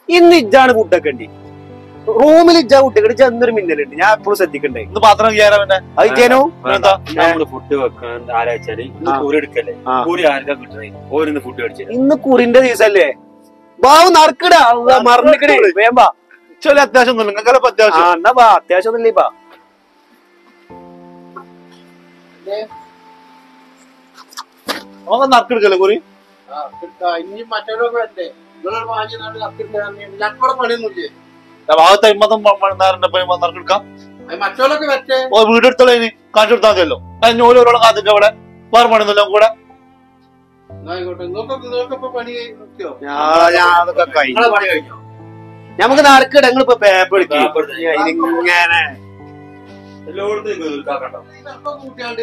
ഇന്ന് ഇജ്ജാണ് ഫുഡൊക്കെ ഉണ്ട് റൂമിൽ ഇജ്ജാ കുട്ടികൾ ഇജ്ജ എന്നൊരു മിന്നലുണ്ട് ഞാൻ എപ്പോഴും ശ്രദ്ധിക്കണ്ടേ ഇന്ന് പാത്രം ചെയ്യാനാ പിന്നെ അത് ഇജ്ജേനോ എന്താ നമ്മള് ഫുഡ് വെക്കാൻ ആരാച്ചാല് ഇന്ന് ആ. കൂരി എടുക്കല്ലേ ആ. കൂരി ആർക്കാ കിട്ടണേ ഓരിന്ന് ഫുഡ് മേടിച്ചില്ല ഇന്ന് കുറിന്റെ ദിവസല്ലേ ബാബു നറുക്കിടാ മറന്നിക്കണേ വേമ്പാ ചെറിയ അത്യാവശ്യം ഒന്നുമില്ല നിങ്ങൾക്ക് ആ അത്യാവശ്യം എന്നാ ബാ അത്യാവശ്യം ഒന്നുമില്ലേ ബാ ഒന്ന് നറുക്കെടുക്കല്ലേ കുറി ഇനി മറ്റൊരൊക്കെ വരണ്ടേ നിങ്ങളൊരു വാങ്ങി നാട് ഞങ്ങളുടെ പണിയൊന്നുമില്ലേ ഭാഗത്ത് അമ്പതും നേരം നറുക്കെടുക്കാം അത് മറ്റോലൊക്കെ വരട്ടെ ഓ വീട് എടുത്തോളൂ ഇനി കാണിച്ചു കൊടുത്താൽ മതിയല്ലോ അതിന് ഓരോരോളം കാത്തിട്ട് അവിടെ വേറെ പണിയൊന്നുമില്ല കൂടെ എന്നാ ആയിക്കോട്ടെ നിങ്ങൾക്ക് നിങ്ങൾക്ക് ഇപ്പൊ പണി നിർത്തിയോ ഞാൻ ഞാൻ അതൊക്കെ കഴിഞ്ഞു നിങ്ങളെ പണി കഴിഞ്ഞോ നമുക്ക് നറുക്കിട നിങ്ങൾ ഇപ്പൊ പേപ്പർ എടുക്കും പേപ്പർ എടുക്ക്. ഇങ്ങനെ എല്ലായിടത്തും നിങ്ങൾ തീർക്കാക്കണ്ടോ ഇതൊക്കെ കൂട്ടിയാണ്ട്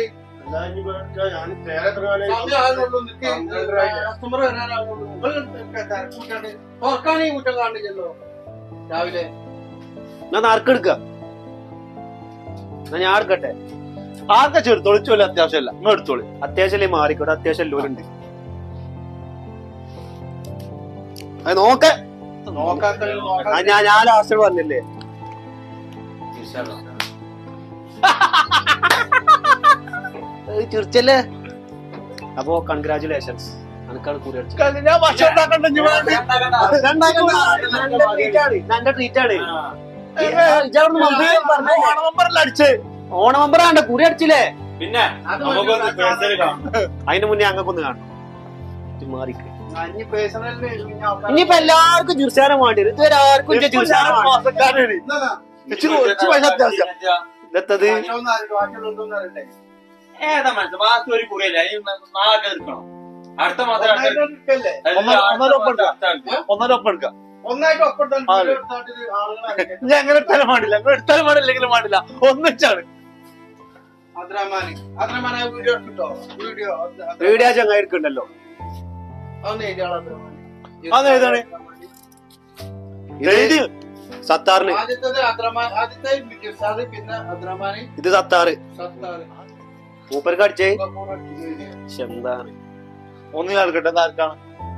സമയം ആകുന്നുള്ളൂ നിക്ക് കസ്റ്റമർ വരാനാകുന്നുള്ളൂ നിങ്ങൾ കൂട്ടാണ്ട് തുറക്കാനേ കൂട്ടം കാണില്ലല്ലോ രാവിലെ ഞാൻ നറുക്കെടുക്ക എന്നാ ഞാൻ എടുക്കട്ടെ ആർക്കാ ചെറുത്തോളി ചോല അത്യാവശ്യമല്ല നിങ്ങൾ എടുത്തോളി അത്യാവശ്യം മാറിക്കോട്ടെ അത്യാവശ്യം ലോലുണ്ട് അത് നോക്ക നോക്കാത്ത ആ, ഞാൻ ഞാൻ ലാസ്റ്റ് പറഞ്ഞില്ലേ ഏയ് ചിരിച്ചല്ലേ അപ്പോ കൺഗ്രാചുലേഷൻസ് അനക്കാണ് കൂടി അടിച്ചത് ഞാൻ ഭക്ഷണം ഉണ്ടാക്കണ്ട ഇനി വേണ്ട. നല്ല ട്രീറ്റ് ആണ് ഇജ്ജവിടുന്ന് മുമ്പേ പറഞ്ഞേ. ഓണം നമ്പറല്ല അടിച്ചേ ഓണം മെമ്പർ ആണ്ട കുറി അടിച്ചില്ലേ പിന്നെ അത് നമുക്കൊന്ന് പേഴ്സണൽ കാണാം അതിന് മുന്നേ അങ്ങക്കൊന്ന് കാണും ഇജ്ജ് മാറിക്ക് അഞ്ഞ് പേഴ്സണലിന് ഇനിയിപ്പോ എല്ലാവർക്കും ജിർസാനം വേണ്ടി വരും ഇതുവരെ ആർക്കും ഇജ്ജ് ജിർസാനം വേണ്ട. മാസക്കാരന് ഇച്ചിരി കുറച്ച് പൈസ അത്യാവശ്യം ഇതെത്തത് ബാക്കിയുള്ളതൊന്നും ഏതാ മനസ്സിൽ മാസം ഒരു കുറിയല്ലേ അതിന് നാളെ തീർക്കണം അടുത്ത മാസം രണ്ട് എടുക്കല്ലേ ഒന്നര- ഒന്നര ഒപ്പം എടുക്കാം. അടുത്ത ആൾക്ക്. ഒന്നര ഒപ്പം എടുക്കാം ഒന്നായിട്ട് ഒപ്പിട്ടാൽ ആ, അതെ. ആളുകളെ ഞാൻ എങ്ങനെ എടുത്താലും പാടില്ല നിങ്ങൾ എടുത്താലും പാടില്ലെങ്കിലും പാടില്ല ഒന്നിച്ചാണ് അദ്രമാന് അദ്രമാന വീഡിയോ എടുത്തിട്ടോ വീഡിയോ വീഡിയോ ചങ്ങായി എടുക്കണ്ടല്ലോ അതൊന്ന് എഴുതിയാളെ അത് ഏതാണ്? എഴുതി സത്താറിന് ആദ്യത്തത് അദ്രമാൻ ആദ്യത്തെ ജിർസാദ് പിന്നെ അദ്രമാന് ഇത് സത്താറ് സത്താറ് മൂപ്പർക്ക് അടിച്ചേ ബക്കൂർ അടിച്ചു. ശ്ശെ, എന്താണ് ഒന്ന് ഞാൻ എടുക്കട്ടെ ഇത് ആർക്കാണ്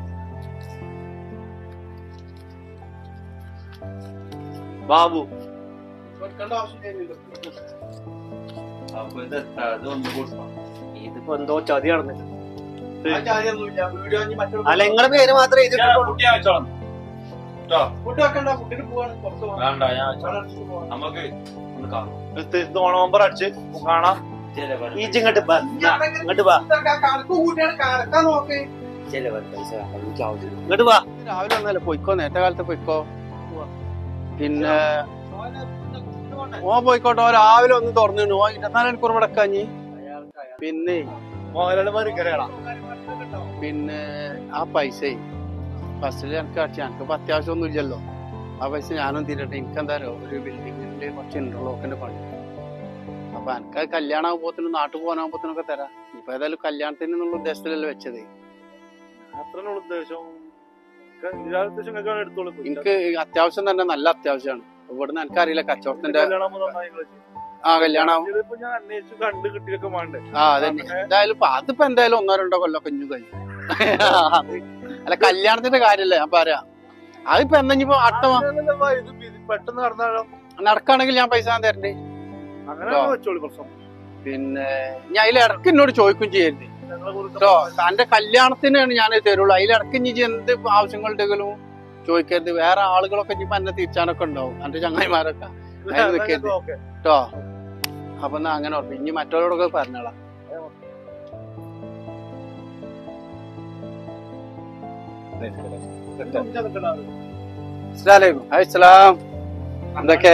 ബാബു കൊടുക്കേണ്ട ആവശ്യമില്ലല്ലോ. അപ്പൊ ഇത് അതൊന്ന് കൊടുക്കണം ഇതിപ്പോ എന്തോ ചതി നടന്നു ആ ജാതിയൊന്നുമില്ല. വീഡിയോ ഇനി മറ്റുള്ള- അല്ല നിങ്ങളെ പേര് മാത്രമേ ഞാൻ എഴുതിയിട്ടുള്ളൂ കുട്ടിയെ വെച്ചോളാം കേട്ടോ ഫുഡ് വെക്കണ്ട ഫുഡിന് പോവാണ് പുറത്ത് പോവാം വേണ്ട ഞാൻ വെച്ചോളാം. അവിടെ പോവാം. നമുക്ക് ഒന്ന് കാണാം ഇത് ഇത് ഓണം നമ്പർ അടിച്ച് കാണാം ചില ഈ ഇങ്ങോട്ട് ബാ ഇങ്ങോട്ട് ബാ ഇതൊക്കെ കണക്ക് കൂട്ടിയാണ് കണക്കാൻ നോക്ക് ചില പൈസ എനിക്ക് ആവശ്യം ഇങ്ങോട്ട് ബാ രാവിലെ വന്നല്ലേ പൊയ്ക്കോ നേരത്തെ കാലത്ത് പൊയ്ക്കോ പിന്നെ ഓ പോയിക്കോട്ടെ ഓ രാവിലെ ഒന്ന് തുറന്നു ഓ ഇരുപത്തിനാല് മണിക്കൂർ മുടക്കാഞ്ഞി പിന്നെ മോഹൻലാൽമാർ കരയണം പിന്നെ ആ പൈസ ഫസ്റ്റിൽ എനിക്ക് അടിച്ചു എനിക്കിപ്പോ അത്യാവശ്യം ഒന്നും ഇല്ലല്ലോ ആ പൈസ ഞാനും തീരട്ടെ എനിക്ക് എന്താ അറിയോ ഒരു ബിൽഡിങ്ങിന്റെ കുറച്ച് ഇന്റർലോക്കിന്റെ പണി അപ്പൊ എനിക്ക് കല്യാണം ആകുമ്പോത്തിനും നാട്ടിൽ പോകാനാകുമ്പോത്തിനൊക്കെ തരാം ഇപ്പൊ ഏതായാലും കല്യാണത്തിന് എന്നുള്ള ഉദ്ദേശത്തിലല്ലേ വെച്ചത് അത്രയുള്ള ഉദ്ദേശം ഇയാളുടെ ഉദ്ദേശം നിങ്ങൾക്ക് എടുത്തോളൂ എനിക്ക് അത്യാവശ്യം തന്നെ നല്ല അത്യാവശ്യമാണ് ഇവിടുന്ന് എനിക്കറിയില്ല കച്ചവടത്തിന്റെ കല്യാണം ആവുമ്പോ നന്നായി കളിച്ചു. ആ കല്യാണം ഇതിപ്പോ ഞാൻ അന്വേഷിച്ചു കണ്ട് കിട്ടിയൊക്കെ വേണ്ടേ ആ അതന്നെ എന്തായാലും ഇപ്പൊ അതിപ്പോ എന്തായാലും ഒന്നോ രണ്ടോ കൊല്ലം കുഞ്ഞു കഴിഞ്ഞു അത് അല്ല കല്യാണത്തിന്റെ കാര്യല്ലേ ഞാൻ പറയാ അതിപ്പോ എന്തെങ്കിലും അടുത്ത മാ- അങ്ങനെയല്ല വാ, ഇത് ഇത് പെട്ടെന്ന് നടന്നാലോ നടക്കാണെങ്കിൽ ഞാൻ പൈസ ഞാൻ തരണ്ടേ അങ്ങനെ ആ. വെച്ചോളൂ പ്രശ്നം പിന്നെ ഞാൻ അതിൽ ഇടക്ക് എന്നോട് ചോദിക്കും ചെയ്യരുത് ഞങ്ങളെ കുറിച്ച് കേട്ടോ തന്റെ കല്യാണത്തിനാണ് ഞാൻ തരുള്ളൂ അതിൽ ഇടക്ക് ഇനി ഇജ്ജ് എന്ത് ആവശ്യങ്ങളുണ്ടെങ്കിലും ചോദിക്കരുത് വേറെ ആളുകളൊക്കെ ഇനിയിപ്പോ എന്നെ തിരിച്ചാനൊക്കെ ഉണ്ടാവും എന്റെ ചങ്ങായിമാരൊക്കെ അതിന് നിൽക്കരുത് ഓക്കെ കേട്ടോ അപ്പൊ എന്നാ അങ്ങനെ ഉറപ്പ് ഇനി മറ്റുള്ളവരോടൊക്കെ പറഞ്ഞോളാം അസ്സലാമലൈക്കും ഹായ് സലാം എന്തൊക്കെ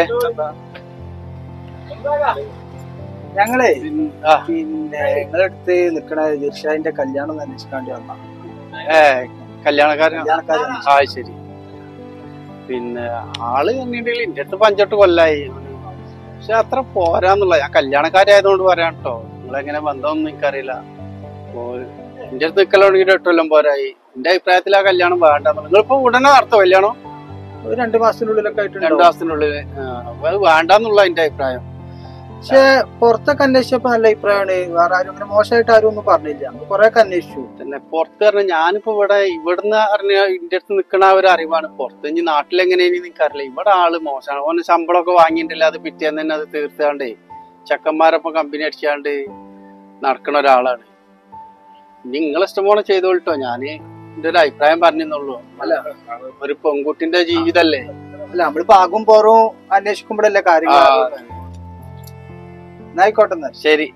ഞങ്ങളെ പിൻ- ആ, പിന്നെ നിങ്ങളുടെ അടുത്ത് നിക്കണ ജിർഷാദിന്റെ കല്യാണം അന്വേഷിക്കാണ്ടി വന്ന ഏ കല്യാണക്കാരൻ കല്യാണക്കാരൻ ആ ശരി പിന്നെ ആള് എന്നിട്ടുണ്ടെങ്കിൽ എന്റെ അടുത്ത് പഞ്ചെട്ട് കൊല്ലായി പക്ഷെ അത്ര പോരാന്നുള്ള ഞാൻ കല്യാണക്കാരായതുകൊണ്ട് പറയാം കേട്ടോ നിങ്ങളെങ്ങനെ ബന്ധമൊന്നും എനിക്കറിയില്ല അപ്പോ എന്റെ അടുത്ത് നിൽക്കലോണെങ്കിൽ എട്ട് കൊല്ലം പോരായി എന്റെ അഭിപ്രായത്തിൽ ആ കല്യാണം വേണ്ട നിങ്ങളിപ്പോ ഉടനെ നടത്തോ കല്യാണം ഒരു രണ്ടു മാസത്തിനുള്ളിലൊക്കെ രണ്ടു ആയിട്ടുണ്ടോ മാസത്തിനുള്ളിൽ ആ, അപ്പൊ അത് വേണ്ടെന്നുള്ള എന്റെ അഭിപ്രായം പക്ഷെ പുറത്തൊക്കെ അന്വേഷിച്ചപ്പോ നല്ല അഭിപ്രായമാണ് വേറെ ആരും അങ്ങനെ മോശമായിട്ട് ആരും ഒന്നും പറഞ്ഞില്ല കൊറേ ഒക്കെ അന്വേഷിച്ചു തന്നെ പുറത്ത് പറഞ്ഞ ഞാനിപ്പോ ഇവിടെ ഇവിടുന്ന് അറിഞ്ഞ ഇന്റെ അടുത്ത് നിക്കണ ഒരു അറിവാണ് പുറത്ത് ഇനി നാട്ടിലെങ്ങനെയാണ് നിനക്കറിയില്ല ഇവിടെ ആള് മോശമാണ് ഓന് ശമ്പളമൊക്കെ വാങ്ങിയിട്ടില്ല അത് പിറ്റേന്ന് തന്നെ അത് തീർത്താണ്ട് ചെക്കന്മാരൊപ്പം കമ്പനി അടിച്ചാണ്ട് നടക്കണ ഒരാളാണ് ഇനി നിങ്ങളെ ഇഷ്ടം പോലെ ചെയ്തോളിട്ടോ ഞാന് എന്റെ ഒരു അഭിപ്രായം പറഞ്ഞെന്നുള്ളൂ അല്ല ഒരു പെൺകുട്ടിന്റെ ജീവിതല്ലേ അല്ല നമ്മള് പാകും പോറും അന്വേഷിക്കുമ്പോഴല്ലേ കാര്യങ്ങൾ ആ. അറിയുന്നത്. എന്നാ ആയിക്കോട്ടെ എന്നാ ശരി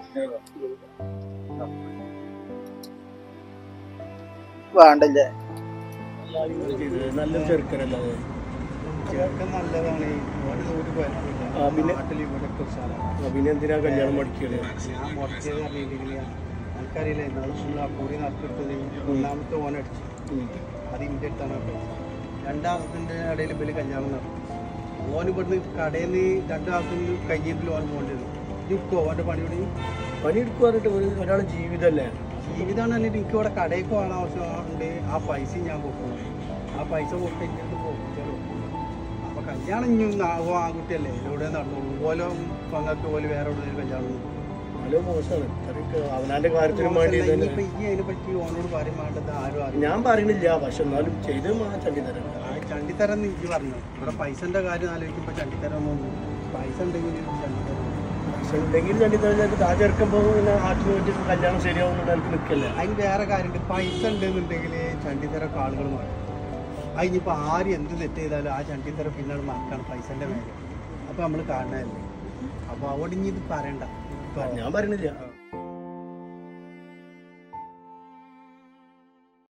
വേണ്ടല്ലേ നല്ലൊരു ചെറുക്കനല്ലേ നല്ലതാണ് ആ, പിന്നെ- പിന്നെ എന്തിനാ കല്യാണം മടിക്കല് ഞാൻ മുടക്കിയത് അറിയില്ലെങ്കിൽ എനിക്കറിയില്ല എന്നാലും ഫുൾ ആ കുറി നടത്തിട്ടത് ഒന്നാമത്തെ ഓൻ അടിച്ചു അത് ഇന്റെ അടുത്താണ് കേട്ടോ രണ്ടാമത്തിന്റെ ഇടയിൽ ഇവര് കല്യാണം നടത്തി ഓൻ ഇവിടുന്ന് കടയിൽ നിന്ന് രണ്ടാമത്തിന് കഴിഞ്ഞിട്ട് ഓൻ പോകേണ്ടത് നിൽക്കോ ഓന്റെ പണിയോട് പണിയെടുക്കുക പറഞ്ഞിട്ട് ഒരു- ഒരാളെ ജീവിതമല്ലേ ജീവിതമാണ് അല്ലെങ്കിൽ എനിക്ക് ഇവിടെ കടയിൽ പോകാൻ ആവശ്യമുണ്ട് ആ പൈസയും ഞാൻ കൊടുക്കണം ആ പൈസ കൊടുത്ത് എൻ്റെ അടുത്ത് പോകും അപ്പൊ കല്യാണം ഇനി ആകും ആൺകുട്ടിയല്ലേ ഇവിടെ നടന്നു ഓലോ പങ്കക്ക് പോലെ വേറെ എവിടെയെങ്കിലും കല്യാണം നടന്നു. വളരെ മോശമാണ് ഇത്രയൊക്കെ അവനാന്റെ കാര്യത്തിനും വേണ്ടി മോശമല്ല, തന്നെ ഇനിയിപ്പോ ഈ അതിനെ പറ്റി ഓനോട് പറയും വേണ്ടത് ആരും അറിയില്ല ഞാൻ പറയണില്ല പക്ഷെ എന്നാലും ചെയ്ത് മാ ചണ്ടി തരാം ആ ചണ്ടിത്തരം എന്ന് എനിക്ക് പറഞ്ഞു ഇവിടെ പൈസന്റെ കാര്യം ആലോചിക്കുമ്പോ ചണ്ടിത്തരം ഒന്നും പൈസ ഉണ്ടെങ്കിൽ ചണ്ടിത്തരം പക്ഷെ ഉണ്ടെങ്കിൽ ചണ്ടി തരാൻ താ ചെറുക്കുമ്പോ പിന്നെ ആറ്റിന് പറ്റി കല്യാണം ശരിയാവുന്ന എനിക്ക് നിൽക്കല്ലേ അതിന് വേറെ കാര്യമുണ്ട് പൈസ ഉണ്ടെന്നുണ്ടെങ്കിൽ ചണ്ടിത്തരൊക്കെ ആളുകൾ മാറും അതിനിപ്പോ ആര് എന്ത് തെറ്റ് ചെയ്താലും ആ ചണ്ടിത്തരം പിന്നീട് മറക്കാണ് പൈസന്റെ മേലെ അപ്പൊ നമ്മൾ കാണാനല്ലേ അപ്പൊ അവിടെ ഇനി ഇത് പറയണ്ട ഞാൻ പറയണില്ല